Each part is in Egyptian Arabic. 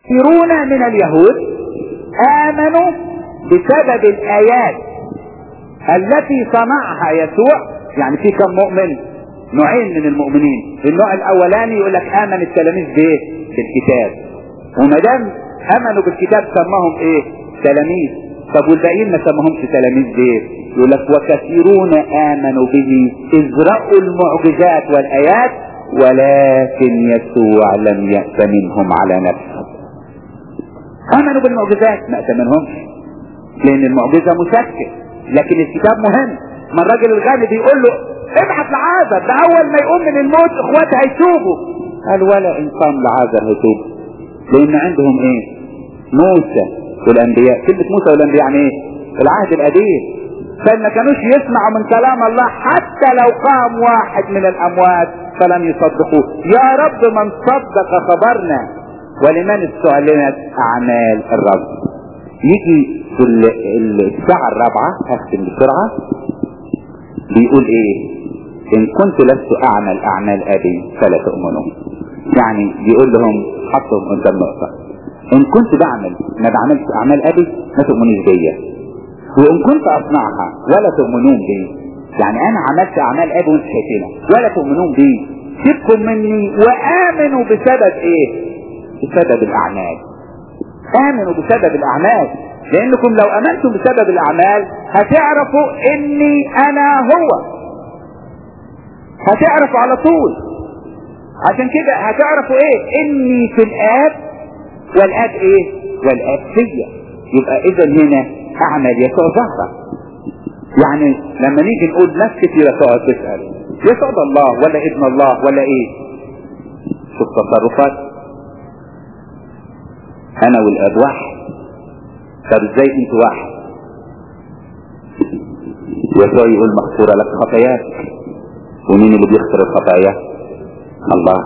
كثيرون من اليهود امنوا بسبب الايات التي صنعها يسوع يعني في كم مؤمن نوعين من المؤمنين النوع الاولاني يقول لك امن التلاميذ بايه بالكتاب وما دام امنوا بالكتاب سماهم ايه تلاميذ طب والباقيين ما سماهمش تلاميذ ليه يقول لك وكثيرون امنوا به اذ راوا المعجزات والايات ولكن يسوع لم يأت منهم على نفسه امنوا بالمعجزات ما اتمنهمش لان المعجزة مشكل لكن الكتاب مهم ما الراجل الغني بيقول له ابعت لعازر ده اول ما يقوم من الموت اخواته هيتوبوا قال ولا انسان لعازر هيتوب لان عندهم ايه موسى والانبياء كلمة موسى والانبياء يعني ايه العهد القديم فما كانوش يسمعوا من كلام الله حتى لو قام واحد من الاموات فلم يصدقوه يا رب من صدق خبرنا ولمن استعلنت اعمال الرب يجي في الساعة الرابعة هختم بسرعة بيقول ايه ان كنت لست اعمل اعمال ابي فلا تؤمنوا يعني بيقول لهم حطهم قدام نقطة ان كنت بعمل ما بعملش اعمال ابي ما تؤمنوش بيا وان كنت اصنعها ولا تؤمنون بي يعني انا عملت اعمال ابي وانت شايفينها ولا تؤمنون بي سيبكم مني وامنوا بسبب ايه بسبب الاعمال امنوا بسبب الاعمال لانكم لو امنتم بسبب الاعمال هتعرفوا اني انا هو هتعرفوا على طول عشان كده هتعرفوا ايه اني في الاب والاب ايه والاب فيا يبقى اذا هنا اعمل يسوع ظهره يعني لما نيجي نقول ناس كتيرة تقعد تسأل يسعد الله ولا ابن الله ولا ايه شوف تصرفات انا والاب واحد طب ازاي انت واحد يسوع يقول مغفورة لك خطاياك ومين اللي بيغفر الخطايا الله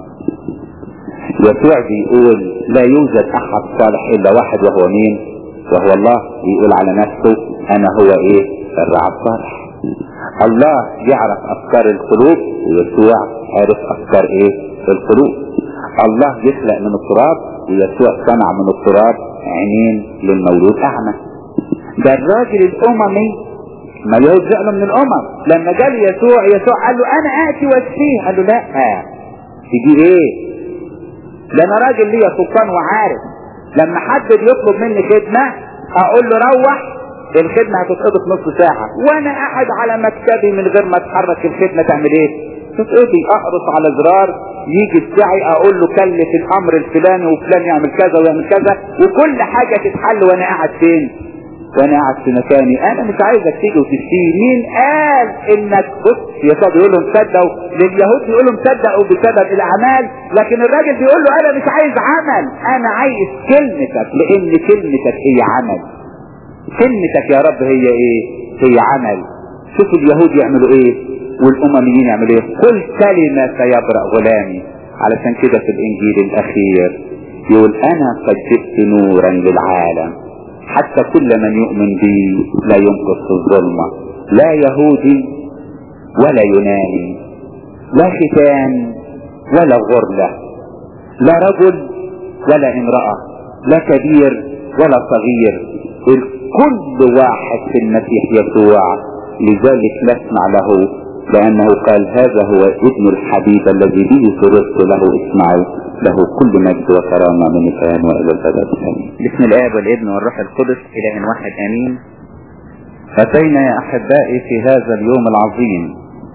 يسوع بيقول لا يوجد احد صالح الا واحد وهو مين وهو الله يقول على نفسه انا هو ايه الرعى الصالح الله يعرف افكار القلوب ويسوع عرف افكار ايه القلوب الله يخلق من التراب ويسوع صنع من التراب عينين للمولود اعمى ده الراجل الاممي ما اليهود زعلوا من الامم لما جال يسوع يسوع قال له انا اتي واشفيه قال له لا تجي ايه ده انا راجل ليا سلطان وعارف لما حد بيطلب مني خدمه اقول له روح الخدمة هتتقضي في نص ساعة وانا قاعد على مكتبي من غير ما اتحرك الخدمة تعمل ايه تتقضي اقرص على زرار يجي الساعي اقول له كلف الامر الفلاني وفلان يعمل كذا ويعمل كذا وكل حاجة تتحل وانا قاعد فين وانا قاعد في مكاني انا مش عايزك تيجي وتشتري مين قال انك بص يسوع بيقول لهم صدقوا لليهود بيقول لهم صدقوا بسبب الاعمال لكن الراجل بيقول له انا مش عايز عمل انا عايز كلمتك لان كلمتك هي عمل كلمتك يا رب هي ايه هي عمل شوف اليهود يعملوا ايه والامميين يعملوا ايه كل كلمة سيبرأ غلامي علشان كده في الانجيل الاخير يقول انا قد جئت نورا للعالم حتى كل من يؤمن بي لا ينقص في الظلمة لا يهودي ولا يوناني لا ختان ولا غرلة لا رجل ولا امرأة لا كبير ولا صغير كل واحد في المسيح يسوع لذلك نسمع له لأنه قال هذا هو ابن الحبيب الذي به سررت له اسمعوا له كل مجد وكرامة من الآن وإلى الأبد آمين بسم الآب والابن والروح القدس إله واحد آمين أتينا يا أحبائي في هذا اليوم العظيم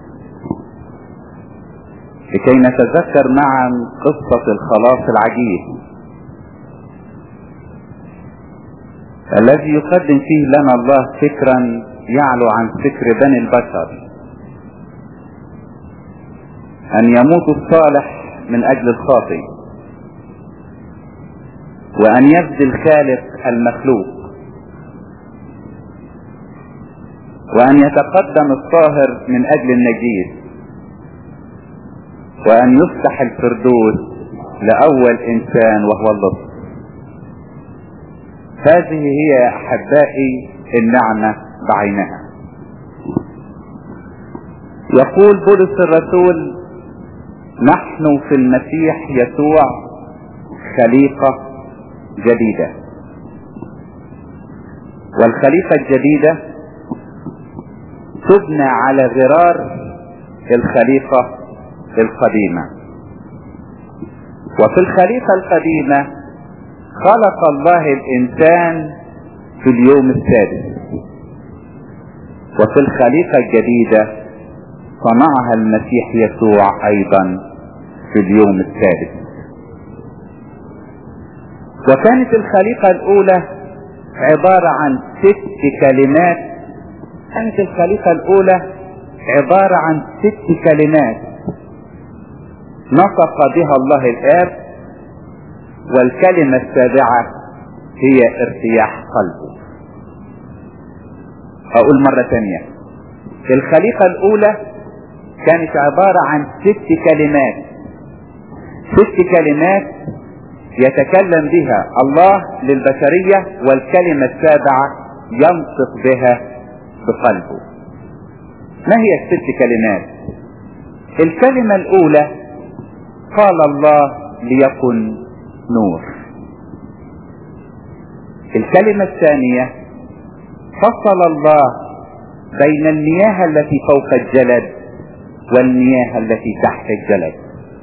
لكي نتذكر معا قصة الخلاص العجيب الذي يقدم فيه لنا الله فكرا يعلو عن فكر بني البشر ان يموت الصالح من اجل الخاطئ وان يفدي الخالق المخلوق وان يتقدم الطاهر من اجل النجيس وان يفتح الفردوس لاول انسان وهو اللص هذه هي يا احبائي النعمة بعينها يقول بولس الرسول نحن في المسيح يسوع خليقة جديدة والخليقة الجديدة تبنى على غرار الخليقة القديمة وفي الخليقة القديمة خلق الله الإنسان في اليوم السادس وفي الخليقة الجديدة صنعها المسيح يسوع أيضا في اليوم السادس وكانت الخليقة الأولى عبارة عن ست كلمات كانت الخليقة الأولى عبارة عن ست كلمات نطق بها الله الآب والكلمة السابعة هي ارتياح قلبه أقول مرة ثانية الخليقة الأولى كانت عبارة عن ست كلمات ست كلمات يتكلم بها الله للبشرية والكلمة السابعة ينطق بها بقلبه ما هي الست كلمات الكلمة الأولى قال الله ليكن نور الكلمة الثانية فصل الله بين المياه التي فوق الجلد والمياه التي تحت الجلد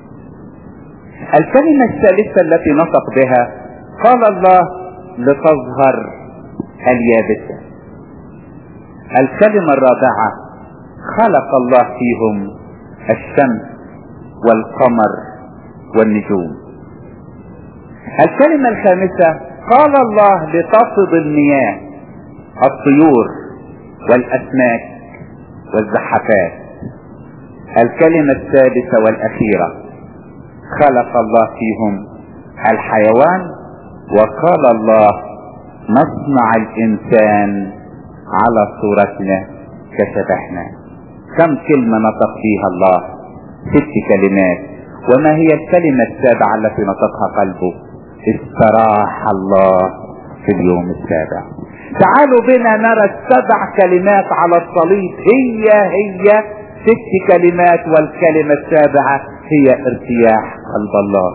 الكلمة الثالثة التي نطق بها قال الله لتظهر اليابسة الكلمة الرابعة خلق الله فيهم الشمس والقمر والنجوم الكلمة الخامسة قال الله لتصب المياه الطيور والأسماك والزحفات الكلمة السادسة والأخيرة خلق الله فيهم الحيوان وقال الله نصنع الإنسان على صورتنا كشبهنا كم كلمة نطق فيها الله ست كلمات وما هي الكلمة السابعة التي نطقها قلبه استراح الله في اليوم السابع تعالوا بنا نرى السبع كلمات على الصليب هي هي ست كلمات والكلمة السابعة هي ارتياح قلب الله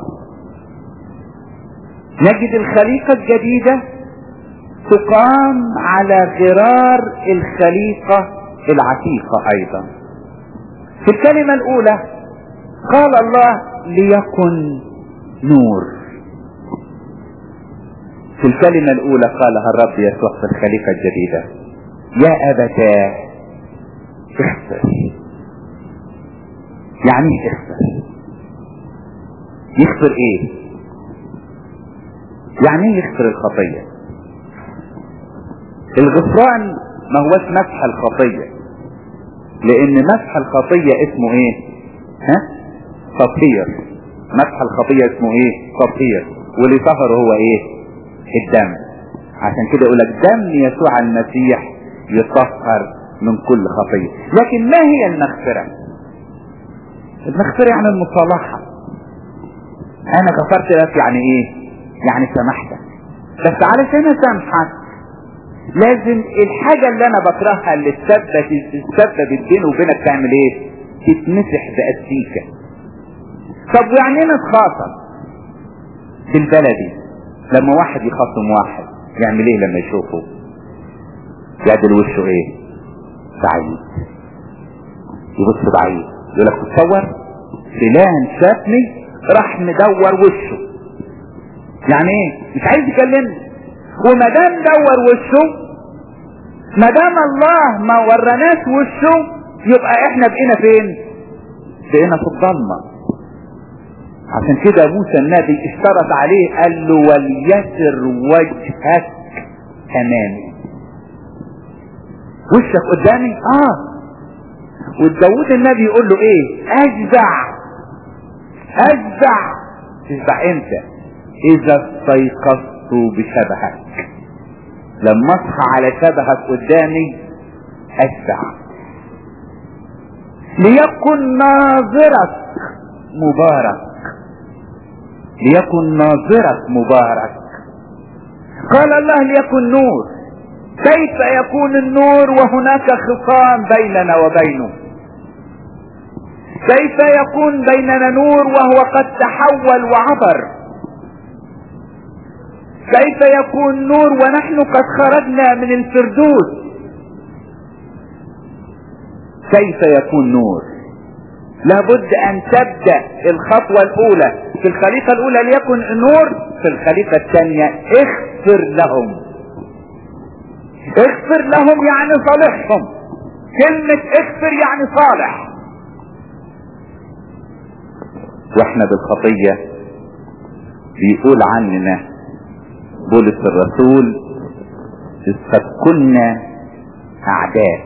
نجد الخليقة الجديدة تقام على غرار الخليقة العتيقة ايضا في الكلمة الاولى قال الله ليكن نور في الكلمة الاولى قالها الرب يسوع في الخليقة الجديدة يا ابتاه اغفر يعني ايه يغفر يغفر ايه يعني ايه يغفر الخطية الغفران ما هوش مسح الخطية لان مسح الخطية اسمه ايه ها تطهير مسح الخطية اسمه ايه تطهير واللي طهر هو ايه الدم عشان كده يقول لك دم يسوع المسيح يطهر من كل خطية لكن ما هي المغفرة المغفرة يعني المصالحة انا غفرت لك يعني ايه يعني سامحتك بس علشان اسامحك لازم الحاجة اللي انا بكرهها اللي تسبب تسبب بيني وبينك تعمل ايه تتمسح بأسيكة طب ويعني ايه نتخاصم بالبلدي لما واحد يخاصم واحد يعمل ايه لما يشوفه يعدل وشه ايه بعيد يبص بعيد يقول لك تصور فلان شافني راح مدور وشه يعني ايه مش عايز يكلمني وما دام دور وشه ما دام الله ما وراناش وشه يبقى احنا بقينا فين بقينا في الضلمه عشان كده موسى النبي اشترط عليه قال له وليسر وجهك امامي وشك قدامي اه وداود النبي يقول له ايه اجزع اجزع تشبع امتى اذا استيقظت بشبهك لما اصحى على شبهك قدامي اجزع ليكن ناظرك مبارك ليكن ناظرك مبارك قال الله ليكن نور كيف يكون النور وهناك خصام بيننا وبينه كيف يكون بيننا نور وهو قد تحول وعبر كيف يكون نور ونحن قد خرجنا من الفردوس كيف يكون نور لابد ان تبدأ الخطوة الاولى في الخليقة الاولى ليكن نور في الخليقة الثانية اغفر لهم اغفر لهم يعني صالحهم كلمة اغفر يعني صالح واحنا بالخطية بيقول عننا بولس الرسول قد كنا اعداء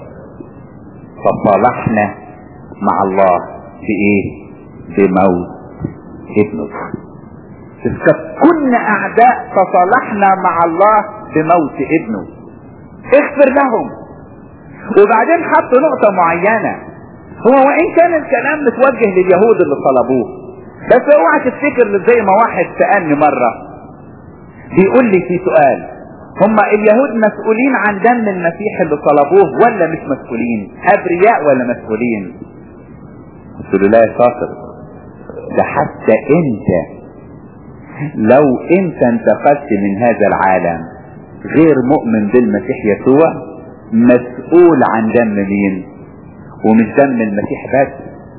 فصالحنا مع الله بايه بموت ابنه قد كنا اعداء فصالحنا مع الله بموت ابنه اغفر لهم وبعدين حط نقطة معينة هو وان كان الكلام متوجه لليهود اللي طلبوه بس اوعى تفتكر زي ما واحد سألني مرة بيقول لي في سؤال هما اليهود مسؤولين عن دم المسيح اللي طلبوه ولا مش مسؤولين ابرياء ولا مسؤولين قلت له لا يا شاطر ده حتى انت لو انت انتقلت من هذا العالم غير مؤمن بالمسيح يسوع مسؤول عن دم مين ومش دم المسيح بس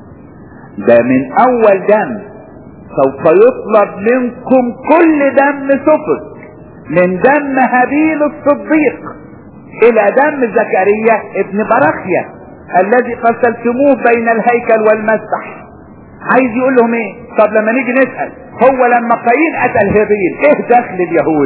ده من اول دم سوف يطلب منكم كل دم سفك من دم هابيل الصديق الى دم زكريا ابن برخيا الذي قتلتموه بين الهيكل والمسبح عايز يقول لهم ايه طب لما نيجي نسأل هو لما قايين قتل هابيل ايه دخل اليهود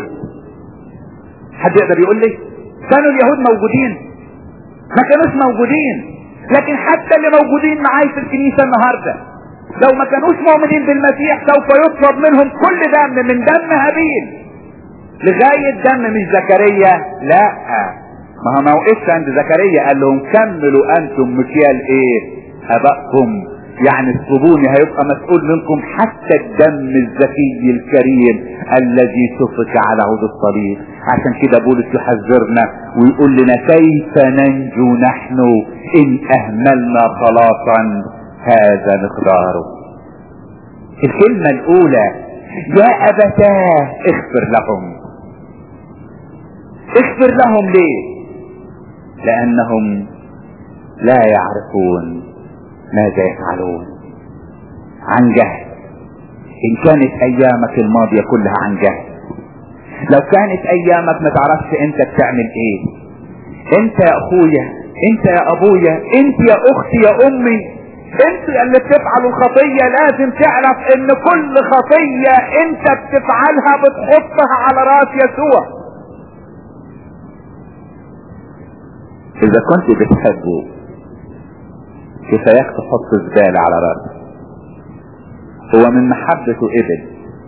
حد يقدر يقول لي كانوا اليهود موجودين ما كانوش موجودين لكن حتى اللي موجودين معاي في الكنيسة النهاردة لو ما كانوش مؤمنين بالمسيح سوف يطلب منهم كل دم من دم هابيل لغاية دم مش زكريا لا ما هو ما وقفش عند زكريا قال لهم كملوا انتم مكيال ايه ابائكم يعني الصبوني هيبقى مسؤول منكم حتى الدم الزكي الكريم الذي سفك على عود الصليب عشان كده بولس يحذرنا ويقول لنا كيف ننجو نحن ان اهملنا خلاصا هذا مقداره الكلمة الاولى يا ابتاه اغفر لهم اغفر لهم ليه لانهم لا يعرفون ماذا يفعلون عن جهل ان كانت ايامك الماضية كلها عن جهل لو كانت ايامك ما تعرفش انت بتعمل ايه انت يا اخويا انت يا ابويا انت يا اختي يا امي انت اللي بتفعل الخطية لازم تعرف ان كل خطية انت بتفعلها بتحطها على راس يسوع اذا كنت بتحبه كفاياك تحط زبالة على راسه هو من محبته قبل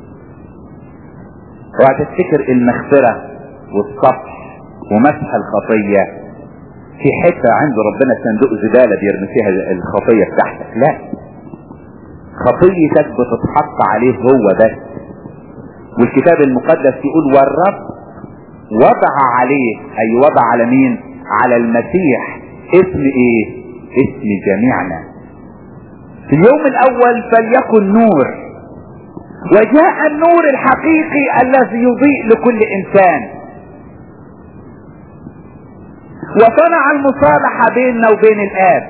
اوعى تفتكر المغفرة والصفح ومسح الخطية في حتة عند ربنا صندوق زبالة بيرمي فيها الخطية بتاعتك لا خطيتك بتتحط عليه هو بس والكتاب المقدس يقول والرب وضع عليه اي وضع على مين على المسيح اسم ايه اسم جميعنا في اليوم الاول فليكن نور وجاء النور الحقيقي الذي يضيء لكل انسان وصنع المصالحة بيننا وبين الاب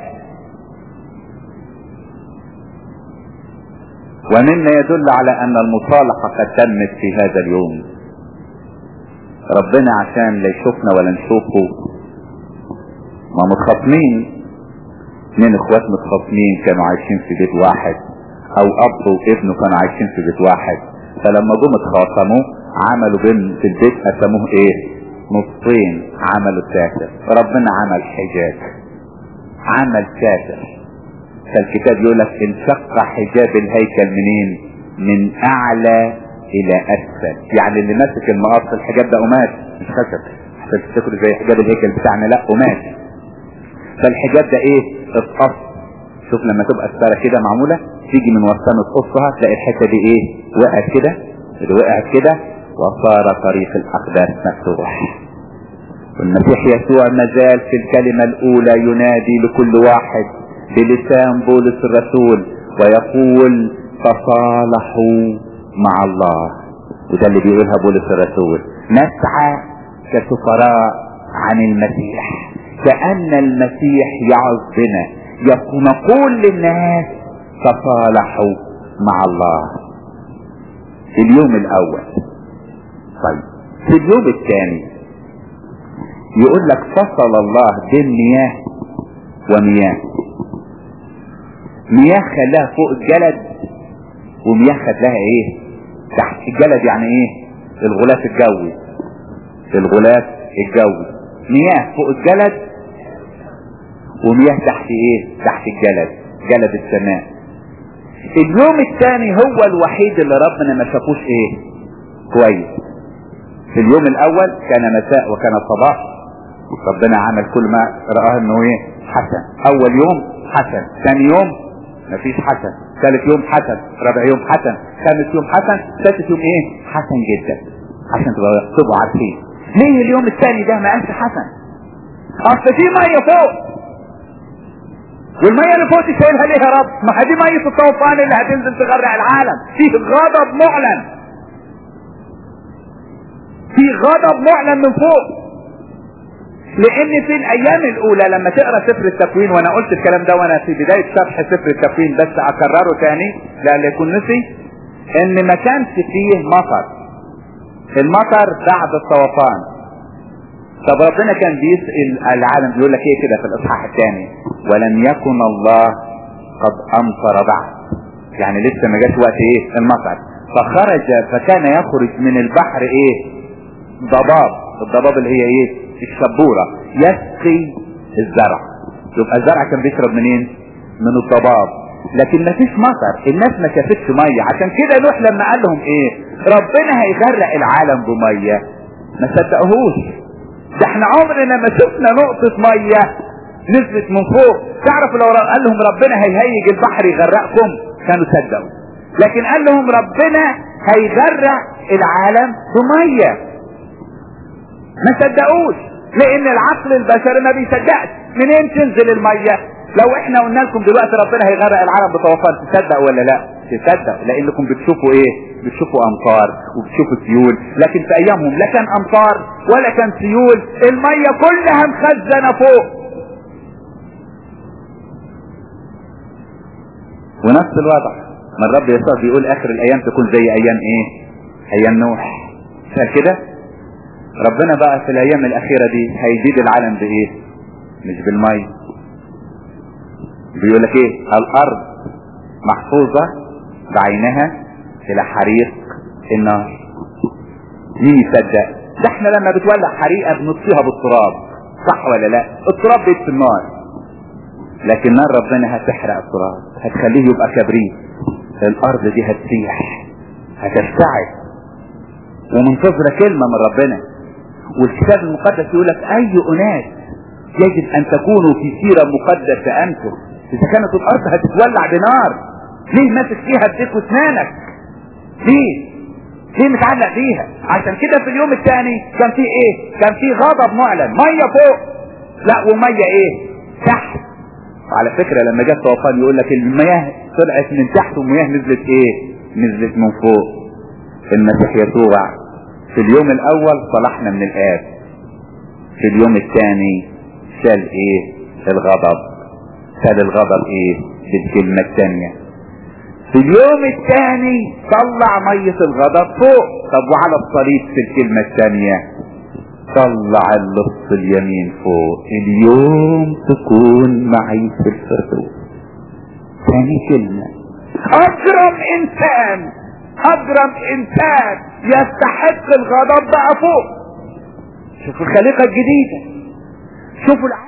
ومما يدل على ان المصالحة قد تمت في هذا اليوم ربنا عشان لا يشوفنا ولا نشوفه ما متخاصمين اتنين اخوات متخاصمين كانوا عايشين في بيت واحد او اب وابنه كانوا عايشين في بيت واحد فلما جم اتخاصموا عملوا بين في البيت قسموه ايه نصين عملوا ساتر ربنا عمل حجاب عمل ساتر فالكتاب يقول لك انشق حجاب الهيكل منين من اعلى الى اسفل يعني اللي ماسك المقص الحجاب ده قماش مش خشب عشان تفتكروا زي حجاب الهيكل بتاعنا لا قماش فالحجاب ده ايه اتقص شوف لما تبقى السارة كده معمولة تيجي من وسطها تقصها تلاقي الحتة دي ايه وقعت كده اللي وقعت كده وصار طريق الاقداس مفتوح والمسيح يسوع مازال في الكلمة الاولى ينادي لكل واحد بلسان بولس الرسول ويقول تصالحوا مع الله وده اللي بيقولها بولس الرسول نسعى كسفراء عن المسيح كأن المسيح يعظ بنا نقول للناس تصالحوا مع الله في اليوم الاول طيب في اليوم الثاني يقول لك فصل الله بين مياه ومياه مياه خلاها فوق الجلد ومياه خلاها ايه تحت الجلد يعني ايه الغلاف الجوي الغلاف الجوي مياه فوق الجلد ومياه تحت ايه تحت الجلد جلد السماء اليوم الثاني هو الوحيد اللي ربنا ما شافوش ايه كويس في اليوم الاول كان مساء وكان صباح ربنا عمل كل ما رآه انه ايه حسن اول يوم حسن ثاني يوم مفيش حسن ثالث يوم حسن رابع يوم حسن خامس يوم حسن سادس يوم ايه حسن جدا عشان تبقوا عارفين ليه اليوم الثاني ده ما قالش حسن اصل في ميه فوق والميه اللي فوق دي شايلها ليه يا رب ما دي ميه الطوفان اللي هتنزل تغرق العالم فيه غضب معلن في غضب معلن من فوق لان في الايام الاولى لما تقرا سفر التكوين وانا قلت الكلام ده وانا في بدايه شرح سفر التكوين بس اكرره تاني لان يكون نسي ان ما كانش فيه مطر المطر بعد الطوفان طب ربنا كان بيسأل العالم بيقول لك ايه كده في الاصحاح الثاني ولم يكن الله قد امطر بعد يعني لسه ما جاش وقت ايه المطر فخرج فكان يخرج من البحر ايه ضباب الضباب اللي هي ايه الشبورة يسقي الزرع يبقى الزرع كان بيشرب منين من الضباب لكن ما فيش مطر الناس ما شافتش ميه عشان كده نوح لما قال لهم ايه ربنا هيغرق العالم بميه ما صدقوهوش ده احنا عمرنا ما شفنا نقطة مية نزلت من فوق تعرف لو قال لهم ربنا هيهيج البحر يغرقكم كانوا صدقوا لكن قال لهم ربنا هيغرق العالم بمية ما صدقوش لان العقل البشري ما بيصدقش منين تنزل المية لو احنا قلنا لكم دلوقتي ربنا هيغرق العالم بطوفان تصدق ولا لا تصدق لانكم بتشوفوا ايه بتشوفوا امطار وبتشوفوا سيول لكن في ايامهم لا كان امطار ولا كان سيول المية كلها مخزنة فوق ونفس الوضع ما الرب يسوع بيقول اخر الايام تكون زي ايام ايه ايام نوح كده ربنا بقى في الايام الاخيرة دي هيزيد العالم بايه مش بالمية بيقول لك ايه الارض محفوظة بعينها الى حريق النار مين يصدق ده احنا لما بتولع حريقة بنطفيها بالتراب صح ولا لا التراب بيطفي النار لكن نار ربنا هتحرق التراب هتخليه يبقى كبريت الارض دي هتسيح هتشتعل ومنتظرة كلمة من ربنا والكتاب المقدس يقول لك اي اناس يجب ان تكونوا في سيرة مقدسة انتم اذا كانت الارض هتتولع بنار ليه ماسك فيها بديك واسنانك ليه ليه متعلق بيها عشان كده في اليوم الثاني كان في ايه كان في غضب معلن ميه فوق لا وميه ايه تحت على فكرة لما جت طوفان يقول لك المياه طلعت من تحت والمياه نزلت ايه نزلت من فوق المسيح يسوع في اليوم الاول صلحنا من الاب في اليوم الثاني شال ايه الغضب شال الغضب ايه بالكلمة الثانية في اليوم الثاني طلع مية الغضب فوق طب وعلى الصليب في الكلمة الثانية طلع اللص اليمين فوق اليوم تكون معي في الفردوس ثاني كلمة اكرم انسان اكرم انسان يستحق الغضب بقى فوق شوفوا الخليقة الجديدة شوفوا